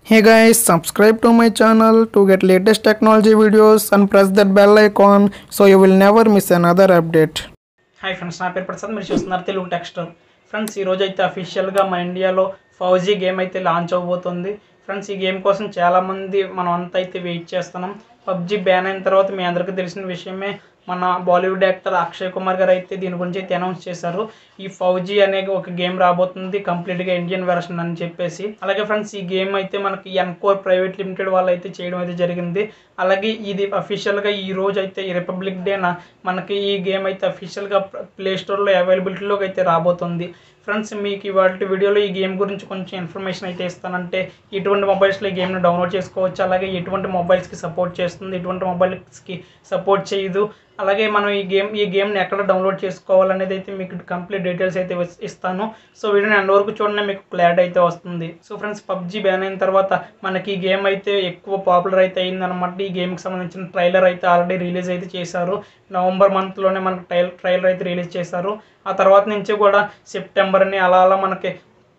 Hey guys, subscribe to my channel to get latest technology videos and press that bell icon so you will never miss another update. Hi friends నా పేరు ప్రసాద్ మీరు చూస్తున్నారు Telugu texture friends ఈరోజు అయితే అఫీషియల్గా మన ఇండియాలో ఫౌజీ గేమ్ అయితే లాంచ్ అవబోతుంది ఫ్రెండ్స్ ఈ గేమ్ కోసం చాలామంది మనం అంతా అయితే వెయిట్ చేస్తున్నాం పబ్జి బ్యాన్ అయిన తర్వాత మీ అందరికీ తెలిసిన విషయమే మన బాలీవుడ్ యాక్టర్ అక్షయ్ కుమార్ గారు అయితే దీని గురించి అయితే అనౌన్స్ చేశారు ఈ ఫౌజీ అనే ఒక గేమ్ రాబోతుంది కంప్లీట్గా ఇండియన్ వెర్షన్ అని చెప్పేసి అలాగే ఫ్రెండ్స్ ఈ గేమ్ అయితే మనకి ఎన్కోర్ ప్రైవేట్ లిమిటెడ్ వాళ్ళు అయితే చేయడం అయితే జరిగింది అలాగే ఇది అఫీషియల్గా ఈ రోజు అయితే ఈ రిపబ్లిక్ డేన మనకి ఈ గేమ్ అయితే అఫీషియల్గా ప్లే స్టోర్లో అవైలబిలిటీలోకి అయితే రాబోతుంది ఫ్రెండ్స్ మీకు ఇవాళ వీడియోలో ఈ గేమ్ గురించి కొంచెం ఇన్ఫర్మేషన్ అయితే ఇస్తానంటే ఎటువంటి మొబైల్స్లో ఈ గేమ్ని డౌన్లోడ్ చేసుకోవచ్చు అలాగే ఎటువంటి మొబైల్స్కి సపోర్ట్ చేస్తుంది ఎటువంటి మొబైల్స్కి సపోర్ట్ చేయదు అలాగే మనం ఈ గేమ్ ఈ గేమ్ని ఎక్కడ డౌన్లోడ్ చేసుకోవాలనేది అయితే మీకు కంప్లీట్ డీటెయిల్స్ అయితే ఇస్- ఇస్తాను సో వీడియోని ఎండ్ వరకు చూడండి మీకు క్లారిటీ అయితే వస్తుంది సో ఫ్రెండ్స్ పబ్జి బ్యాన్ అయిన తర్వాత మనకి ఈ గేమ్ అయితే ఎక్కువ పాపులర్ అయితే అయిందనమాట ఈ గేమ్కి సంబంధించిన ట్రైలర్ అయితే ఆల్రెడీ రిలీజ్ అయితే చేశారు నవంబర్ మంత్లోనే మనకి ట్రైల్ ట్రైలర్ అయితే రిలీజ్ చేశారు ఆ తర్వాత నుంచి కూడా సెప్టెంబర్ని అలా అలా మనకి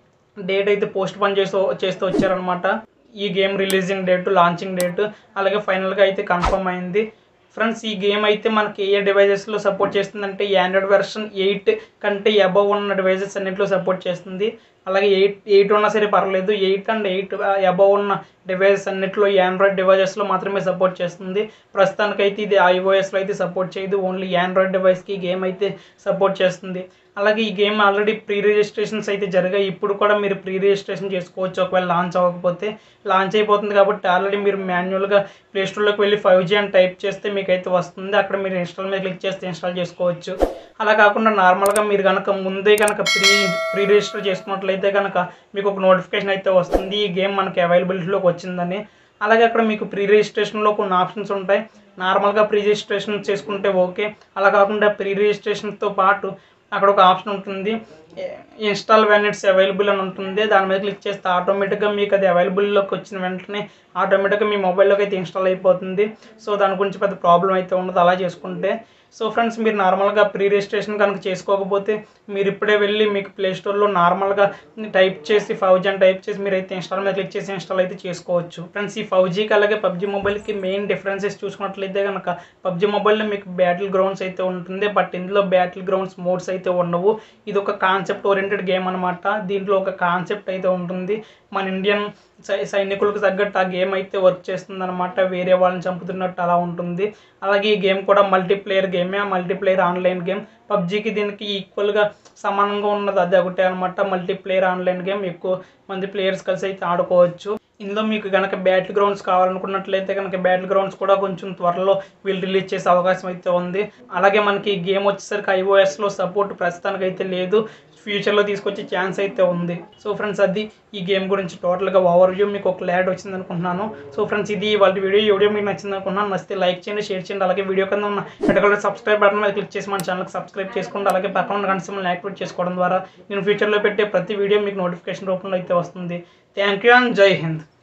డేట్ అయితే పోస్ట్ పోన్ చేస్తూ చేస్తూ వచ్చారనమాట ఈ game releasing date launching date అలాగే ఫైనల్గా అయితే కన్ఫర్మ్ అయింది ఫ్రెండ్స్ ఈ గేమ్ అయితే మనకి ఏ డివైజెస్లో సపోర్ట్ చేస్తుందంటే ఈ ఆండ్రాయిడ్ వెర్షన్ ఎయిట్ కంటే అబవ్ ఉన్న డివైజెస్ అన్నింటిలో సపోర్ట్ చేస్తుంది అలాగే ఎయిట్ ఎయిట్ ఉన్నా సరే పర్లేదు ఎయిట్ అండ్ ఎయిట్ అబవ్ ఉన్న డివైజెస్ అన్నింటిలో ఈ ఆండ్రాయిడ్ డివైజెస్లో మాత్రమే సపోర్ట్ చేస్తుంది ప్రస్తుతానికైతే ఇది ఐఓఎస్లో అయితే సపోర్ట్ చేయదు ఓన్లీ ఆండ్రాయిడ్ డివైస్కి ఈ గేమ్ అయితే సపోర్ట్ చేస్తుంది అలాగే ఈ గేమ్ ఆల్రెడీ ప్రీ రిజిస్ట్రేషన్స్ అయితే జరిగాయి ఇప్పుడు కూడా మీరు ప్రీ రిజిస్ట్రేషన్ చేసుకోవచ్చు ఒకవేళ లాంచ్ అవ్వకపోతే లాంచ్ అయిపోతుంది కాబట్టి ఆల్రెడీ మీరు మాన్యువల్గా ప్లే స్టోర్లోకి వెళ్ళి ఫైవ్ జీ అని టైప్ చేస్తే మీకు అయితే వస్తుంది అక్కడ మీరు ఇన్స్టాల్ మీద క్లిక్ చేస్తే ఇన్స్టాల్ చేసుకోవచ్చు అలా కాకుండా నార్మల్గా మీరు కనుక ముందే కనుక ప్రీ ప్రీ రిజిస్టర్ చేసుకున్నట్లయితే కనుక మీకు ఒక నోటిఫికేషన్ అయితే వస్తుంది ఈ గేమ్ మనకి అవైలబిలిటీలోకి వచ్చిందని అలాగే అక్కడ మీకు ప్రీ రిజిస్ట్రేషన్లో కొన్ని ఆప్షన్స్ ఉంటాయి నార్మల్గా ప్రీ రిజిస్ట్రేషన్ చేసుకుంటే ఓకే అలా కాకుండా ప్రీ రిజిస్ట్రేషన్తో పాటు అక్కడ ఒక ఆప్షన్ ఉంటుంది ఇన్స్టాల్ వెన్ ఇట్స్ అవైలబుల్ అని ఉంటుంది దాని మీద క్లిక్ చేస్తే ఆటోమేటిక్గా మీకు అది అవైలబుల్లోకి వచ్చిన వెంటనే ఆటోమేటిక్గా మీ మొబైల్లోకి అయితే ఇన్స్టాల్ అయిపోతుంది సో దాని గురించి పెద్ద ప్రాబ్లం అయితే ఉండదు అలా చేసుకుంటే సో ఫ్రెండ్స్ మీరు నార్మల్గా ప్రీ రిజిస్ట్రేషన్ కనుక చేసుకోకపోతే మీరు ఇప్పుడే వెళ్ళి మీకు ప్లే స్టోర్లో నార్మల్గా టైప్ చేసి ఫైవ్ జీ అని టైప్ చేసి మీరు అయితే ఇన్స్టాల్ మీద క్లిక్ చేసి ఇన్స్టాల్ అయితే చేసుకోవచ్చు ఫ్రెండ్స్ ఈ ఫైవ్ జీకి అలాగే పబ్జీ మొబైల్కి మెయిన్ డిఫరెన్సెస్ చూసుకున్నట్లయితే కనుక పబ్జీ మొబైల్లో మీకు బ్యాటిల్ గ్రౌండ్స్ అయితే ఉంటుంది బట్ ఇందులో బ్యాటిల్ గ్రౌండ్స్ మోడ్స్ అయితే ఉండవు ఇది ఒక కాన్సెప్ట్ ఓరియంటెడ్ గేమ్ అనమాట దీంట్లో ఒక కాన్సెప్ట్ అయితే ఉంటుంది మన ఇండియన్ సై సైనికులకు తగ్గట్టు ఆ గేమ్ అయితే వర్క్ చేస్తుంది అనమాట వేరే వాళ్ళని చంపుతున్నట్టు అలా ఉంటుంది అలాగే ఈ గేమ్ కూడా మల్టీప్లేయర్ గేమే ఆ మల్టీప్లేయర్ ఆన్లైన్ గేమ్ పబ్జికి దీనికి ఈక్వల్గా సమానంగా ఉన్నది అది ఒకటే అనమాట మల్టీప్లేయర్ ఆన్లైన్ గేమ్ ఎక్కువ మంది ప్లేయర్స్ కలిసి అయితే ఆడుకోవచ్చు ఇందులో మీకు కనుక బ్యాటిల్ గ్రౌండ్స్ కావాలనుకున్నట్లయితే కనుక బ్యాటిల్ గ్రౌండ్స్ కూడా కొంచెం త్వరలో వీళ్ళు రిలీజ్ చేసే అవకాశం అయితే ఉంది అలాగే మనకి ఈ గేమ్ వచ్చేసరికి ఐఓఎస్లో సపోర్ట్ ప్రస్తుతానికి అయితే లేదు ఫ్యూచర్లో తీసుకొచ్చే ఛాన్స్ అయితే ఉంది సో ఫ్రెండ్స్ అది ఈ గేమ్ గురించి టోటల్గా ఓవర్ వ్యూ మీకు ఒక క్లారిటీ వచ్చింది అనుకుంటున్నాను సో ఫ్రెండ్స్ ఇది వాళ్ళ వీడియో ఈ వీడియో మీకు నచ్చింది అనుకుంటున్నాను నచ్చితే లైక్ చేయండి షేర్ చేయండి అలాగే వీడియో కింద ఉన్న ఎక్కడ సబ్స్క్రైబ్ బటన్ మీద క్లిక్ చేసి మన ఛానల్కి సబ్స్క్రైబ్ చేసుకోండి అలాగే పక్కన ఉన్న గంట సింబల్ని యాక్టివేట్ చేసుకోవడం ద్వారా నేను ఫ్యూచర్లో పెట్టే ప్రతి వీడియో మీకు నోటిఫికేషన్ రూపంలో అయితే వస్తుంది థ్యాంక్ యూ అండ్ జై హింద్